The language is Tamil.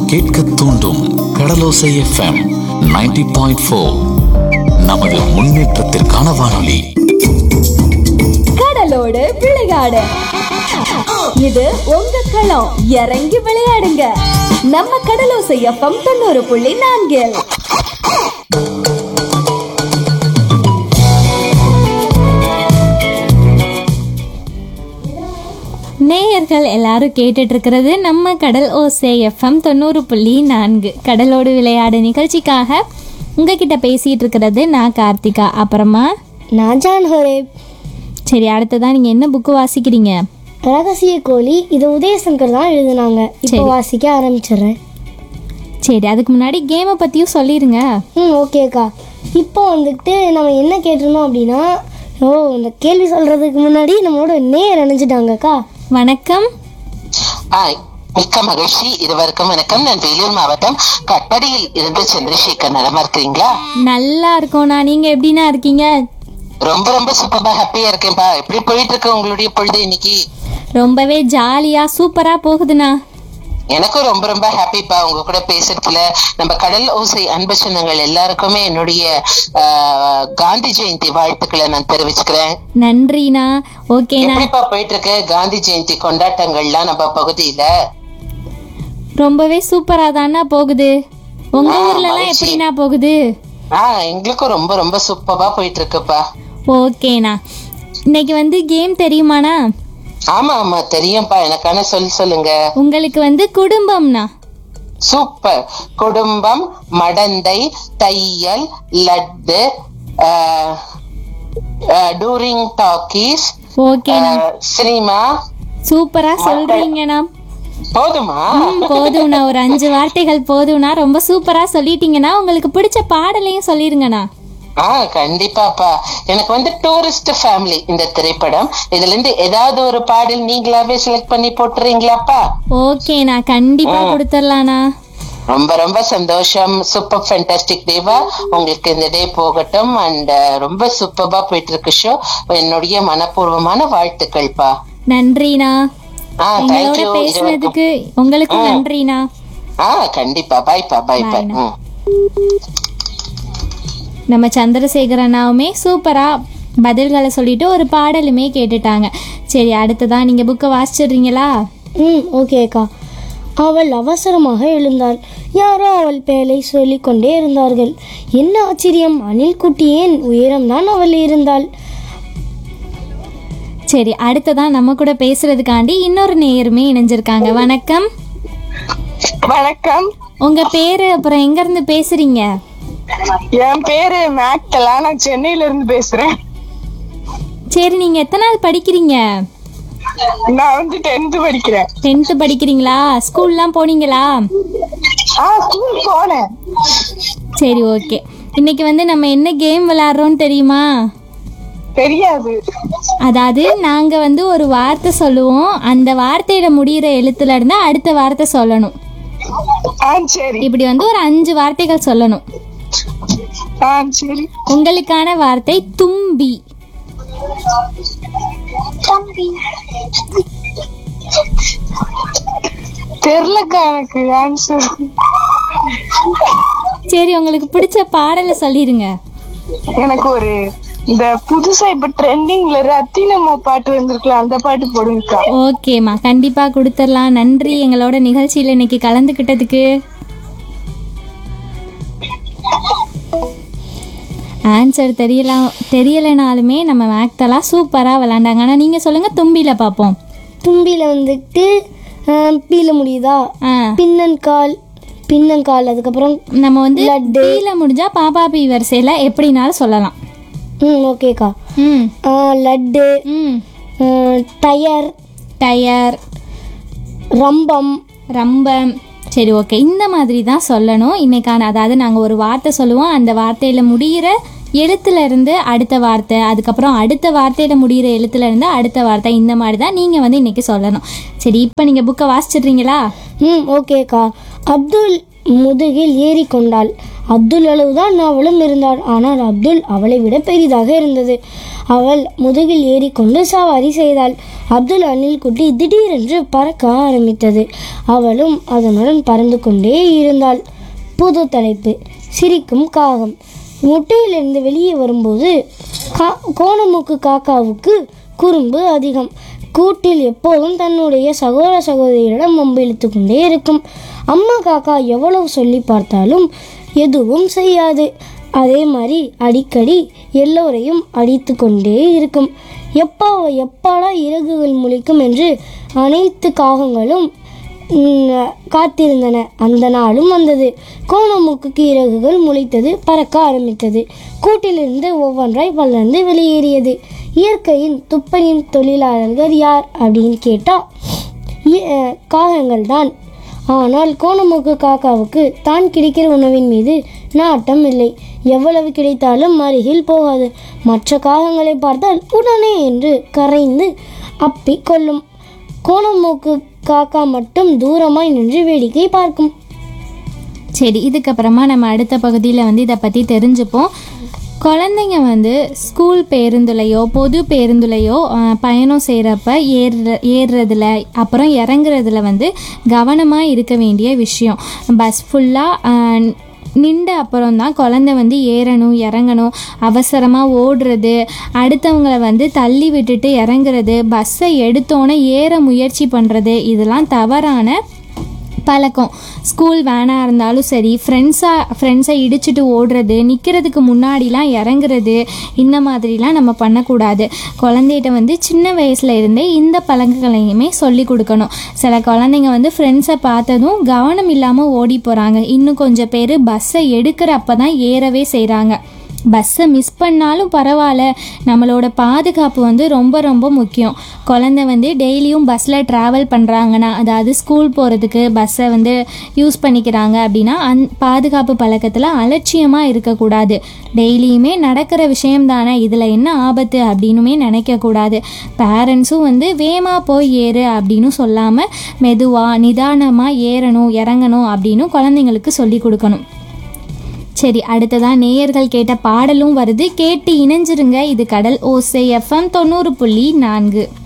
கேட்க தூண்டும் கடலோசை எஃப்எம் 90.4 பாயிண்ட் ஃபோர் நமது முன்னேற்றத்திற்கான வானொலி கடலோடு விளையாடு இது உங்க களம் இறங்கி விளையாடுங்க நம்ம கடலோசை எஃப்எம் தொண்ணூறு புள்ளி நான்கில் நேயர்கள் எல்லாரும் கேட்டுட்டு இருக்கிறது நம்ம கடல் ஓசை எஃப்எம் தொண்ணூறு புள்ளி நான்கு கடலோடு விளையாடு நிகழ்ச்சிக்காக உங்ககிட்ட பேசிட்டு இருக்கிறது நான் கார்த்திகா அப்புறமா நான் ஜான் ஹோரேப் சரி அடுத்ததான் நீங்கள் என்ன புக்கு வாசிக்கிறீங்க ரகசிய கோழி இது உதயசங்கர் தான் எழுதுனாங்க இப்போ சரி. வாசிக்க ஆரம்பிச்சிடுறேன் சரி அதுக்கு முன்னாடி கேமை பற்றியும் சொல்லிடுங்க ம் ஓகேக்கா இப்போ வந்துட்டு நம்ம என்ன கேட்டிருந்தோம் அப்படின்னா ஓ இந்த கேள்வி சொல்கிறதுக்கு முன்னாடி நம்மளோட நேர் அணைஞ்சிட்டாங்கக்கா வணக்கம் ஆய் மிக்க மகிழ்ச்சி இருவருக்கும் வணக்கம் நான் வேலூர் மாவட்டம் கட்படியில் இருந்து சந்திரசேகர் நலமா இருக்கிறீங்களா நல்லா இருக்கோண்ணா நீங்கள் எப்படிண்ணா இருக்கீங்க ரொம்ப ரொம்ப சூப்பரா ஹாப்பியா இருக்கேன்பா எப்படி போயிட்டு இருக்கு உங்களுடைய பொழுது இன்னைக்கு ரொம்பவே ஜாலியாக சூப்பராக போகுதுண்ணா எனக்கும் ரொம்ப ரொம்ப ஹாப்பிப்பா உங்க கூட பேசுறதுல நம்ம கடல் ஓசை அன்பு சொந்தங்கள் எல்லாருக்குமே என்னுடைய ஆஹ், காந்தி ஜெயந்தி வாழ்த்துக்களை நான் தெரிவிச்சுக்கிறேன் நன்றிண்ணா ஓகேண்ணா எப்படிப்பா போயிட்டு இருக்கு காந்தி ஜெயந்தி கொண்டாட்டங்கள்லாம் நம்ம பகுதியில ரொம்பவே சூப்பராக தாண்ணா போகுது உங்கள் ஆ, ஊர்லலாம் மகிழ்ச்சி. எப்படிண்ணா போகுது ஆஹ் எங்களுக்கும் ரொம்ப ரொம்ப சூப்பரா போயிட்டு இருக்குப்பா ஓகேண்ணா இன்னைக்கு வந்து கேம் தெரியுமாண்ணா ஆமா ஆமா தெரியும்ப்பா எனக்கான சொல் சொல்லுங்க உங்களுக்கு வந்து குடும்பம்ண்ணா சூப்பர் குடும்பம் மடந்தை தையல் லட்டு டூரிங் டாக்கீஸ் ஓகேண்ணா சினிமா சூப்பரா சொல்றீங்கண்ணா போதுமா ம் போதும்ண்ணா ஒரு அஞ்சு வார்த்தைகள் போதும்ண்ணா ரொம்ப சூப்பரா சொல்லிட்டீங்கன்னா உங்களுக்கு பிடிச்ச பாடலையும் சொல்லிருங்கண்ணா ஆ கண்டிப்பாப்பா எனக்கு வந்து டூரிஸ்ட் ஃபேமிலி இந்த திரைப்படம் இதுல இருந்து ஏதாவது ஒரு பாடல் நீங்களாவே செலக்ட் பண்ணி போட்டுறீங்களாப்பா ஓகேண்ணா கண்டிப்பா கொடுத்துடலாண்ணா ரொம்ப ரொம்ப சந்தோஷம் சூப்பர் ஃபேண்டாஸ்டிக் டேவா உங்களுக்கு இந்த டே போகட்டும் அண்ட் ரொம்ப சூப்பர்பா போயிட்டு இருக்கு ஷோ என்னுடைய மனப்பூர்வமான வாழ்த்துக்கள்ப்பா நன்றிண்ணா ஆ எங்களோட தேங்க்யூ பேசுனதுக்கு உங்களுக்கும் நன்றிண்ணா ஆ கண்டிப்பா பாய்ப்பா பாய் பாய் Bye-ண்ணா. ம் நம்ம சந்திரசேகர் அண்ணாவுமே சூப்பரா பதில்களை சொல்லிட்டு ஒரு பாடலுமே கேட்டுட்டாங்க சரி அடுத்ததான் நீங்க புக்கை வாசிச்சிடுறீங்களா ம் ஓகேக்கா அவள் அவசரமாக எழுந்தாள் யாரோ அவள் பெயரை சொல்லிக்கொண்டே இருந்தார்கள் என்ன ஆச்சரியம் அணில் குட்டி ஏன் உயரம்தான் அவள் இருந்தாள் சரி அடுத்ததான் நம்ம கூட பேசுறதுக்காண்டி இன்னொரு நேயருமே இணைஞ்சிருக்காங்க வணக்கம் வணக்கம் உங்க பேரு அப்புறம் எங்க இருந்து பேசுறீங்க என் பேரு மேக்டலா நான் சென்னையில இருந்து பேசுறேன் சரி நீங்க எத்தனாவது படிக்கிறீங்க நான் வந்து டென்த் படிக்கிறேன் டென்த்து படிக்கிறீங்களா ஸ்கூல்லாம் போனீங்களா ஆ ஸ்கூல் போனேன் சரி ஓகே இன்னைக்கு வந்து நம்ம என்ன கேம் விளையாடுறோம் தெரியுமா தெரியாது அதாவது நாங்க வந்து ஒரு வார்த்தை சொல்லுவோம் அந்த வார்த்தையில முடியிற எழுத்துல இருந்து அடுத்த வார்த்தை சொல்லணும் ஆ சரி இப்படி வந்து ஒரு அஞ்சு வார்த்தைகள் சொல்லணும் ஆ சரி உங்களுக்கான வார்த்தை தும்பி தெரிலக்கா எனக்கு ஆன்சர் சரி உங்களுக்கு பிடிச்ச பாடலை சொல்லிருங்க எனக்கு ஒரு இந்த புதுசா இப்ப ட்ரெண்டிங்ல ரத்தினம்மா பாட்டு வந்திருக்கலாம் அந்த பாட்டு போடுங்கக்கா ஓகேம்மா கண்டிப்பா கொடுத்துடலாம் நன்றி எங்களோட நிகழ்ச்சியில இன்னைக்கு கலந்துக்கிட்டதுக்கு ஆன்சர் தெரியலாம் தெரியலைனாலுமே நம்ம மேக்தெல்லாம் சூப்பராக விளாண்டாங்க ஆனால் நீங்கள் சொல்லுங்கள் தும்பியில் பார்ப்போம் தும்பியில் வந்துட்டு பீல முடியுதா ஆ பின்னன்கால் பின்னங்கால் அதுக்கப்புறம் நம்ம வந்து லட்டு. டீல முடிஞ்சா பாப்பா பி வரிசையில் எப்படினாலும் சொல்லலாம் ம் ஓகேக்கா ம் ஆ, லட்டு ம் ஆ, டயர் டயர் ரம்பம் ரம்பம் சரி ஓகே இந்த மாதிரி தான் சொல்லணும் இன்னைக்கான அதாவது நாங்கள் ஒரு வார்த்தை சொல்லுவோம் அந்த வார்த்தையில் முடிகிற எழுத்துல இருந்து அடுத்த வார்த்தை அதுக்கப்புறம் அடுத்த வார்த்தையில் முடிகிற எழுத்துல இருந்து அடுத்த வார்த்தை இந்த மாதிரி தான் நீங்கள் வந்து இன்னைக்கு சொல்லணும் சரி இப்போ நீங்கள் புக்கை வாசிச்சிடுறீங்களா ம் ஓகேக்கா அப்துல் முதுகில் ஏறிக்கொண்டாள் அப்துல் அளவுதான் அவளும் இருந்தாள் ஆனால் அப்துல் அவளை விட பெரிதாக இருந்தது அவள் முதுகில் ஏறிக்கொண்டு சவாரி செய்தாள் அப்துல் அணில் குட்டி திடீரென்று பறக்க ஆரம்பித்தது அவளும் அதனுடன் பறந்து கொண்டே இருந்தாள் புது தலைப்பு சிரிக்கும் காகம் முட்டையிலிருந்து வெளியே வரும்போது கா கோணமுக்கு காக்காவுக்கு குறும்பு அதிகம் கூட்டில் எப்போதும் தன்னுடைய சகோதர சகோதரியிடம் வம்பிழுத்து கொண்டே இருக்கும் அம்மா காக்கா எவ்வளவு சொல்லி பார்த்தாலும் எதுவும் செய்யாது அதே மாதிரி அடிக்கடி எல்லோரையும் அடித்து கொண்டே இருக்கும் எப்போ எப்பாடா இறகுகள் முளைக்கும் என்று அனைத்து காகங்களும் ம், காத்திருந்தன அந்த நாளும் வந்தது கோணமுக்கு இறகுகள் முளைத்தது பறக்க ஆரம்பித்தது கூட்டிலிருந்து ஒவ்வொன்றாய் வளர்ந்து வெளியேறியது இயற்கையின் துப்பறியும் தொழிலாளர்கள் யார் அப்படின்னு கேட்டால் காகங்கள் தான் ஆனால் கோணமுக்கு காக்காவுக்கு தான் கிடைக்கிற உணவின் மீது நாட்டம் இல்லை எவ்வளவு கிடைத்தாலும் அருகில் போகாது மற்ற காகங்களை பார்த்தால் உடனே என்று கரைந்து அப்பிக் கொள்ளும் கோணமூக்கு காக்கா மட்டும் தூரமாய் நின்று வேடிக்கை பார்க்கும் சரி இதுக்கப்புறமா நம்ம அடுத்த பகுதியில் வந்து இதை பற்றி தெரிஞ்சுப்போம் குழந்தைங்க வந்து ஸ்கூல் பேருந்துலையோ பொது பேருந்துலையோ அஹ், பயணம் செய்கிறப்ப ஏறுற ஏறுறதுல அப்புறம் இறங்குறதுல வந்து கவனமாக இருக்க வேண்டிய விஷயம் பஸ் ஃபுல்லாக நின்ற அப்புறம் தான் குழந்தை வந்து ஏறணும் இறங்கணும் அவசரமாக ஓடுறது அடுத்தவங்களை வந்து தள்ளி விட்டுட்டு இறங்குறது பஸ்ஸை எடுத்தோன்னே ஏற முயற்சி பண்ணுறது இதெல்லாம் தவறான பழக்கம் ஸ்கூல் வேனாக இருந்தாலும் சரி ஃப்ரெண்ட்ஸாக ஃப்ரெண்ட்ஸை இடிச்சிட்டு ஓடுறது நிற்கிறதுக்கு முன்னாடிலாம் இறங்குறது இந்த மாதிரிலாம் நம்ம பண்ணக்கூடாது குழந்தைகிட்ட வந்து சின்ன வயசுல இருந்தே இந்த பழக்கங்களையுமே சொல்லி கொடுக்கணும் சில குழந்தைங்க வந்து ஃப்ரெண்ட்ஸை பார்த்ததும் கவனம் இல்லாமல் ஓடி போகிறாங்க இன்னும் கொஞ்சம் பேர் பஸ்ஸை எடுக்கிறப்ப தான் ஏறவே செய்கிறாங்க பஸ்ஸை மிஸ் பண்ணாலும் பரவாயில்ல நம்மளோட பாதுகாப்பு வந்து ரொம்ப ரொம்ப முக்கியம் குழந்தை வந்து டெய்லியும் பஸ்ஸில் ட்ராவல் பண்ணுறாங்கன்னா அதாவது ஸ்கூல் போகிறதுக்கு பஸ்ஸை வந்து யூஸ் பண்ணிக்கிறாங்க அப்படின்னா அந் பாதுகாப்பு பழக்கத்தில் அலட்சியமாக இருக்கக்கூடாது டெய்லியுமே நடக்கிற விஷயம் தானே இதில் என்ன ஆபத்து அப்படின்னுமே நினைக்கக்கூடாது பேரண்ட்ஸும் வந்து வேமா போய் ஏறு அப்படின்னு சொல்லாமல் மெதுவாக நிதானமாக ஏறணும் இறங்கணும் அப்படின்னு குழந்தைங்களுக்கு சொல்லி கொடுக்கணும் சரி அடுத்ததா நேயர்கள் கேட்ட பாடலும் வருது கேட்டு இணைஞ்சிருங்க இது கடல் ஓசை எஃப்எம் தொண்ணூறு புள்ளி நான்கு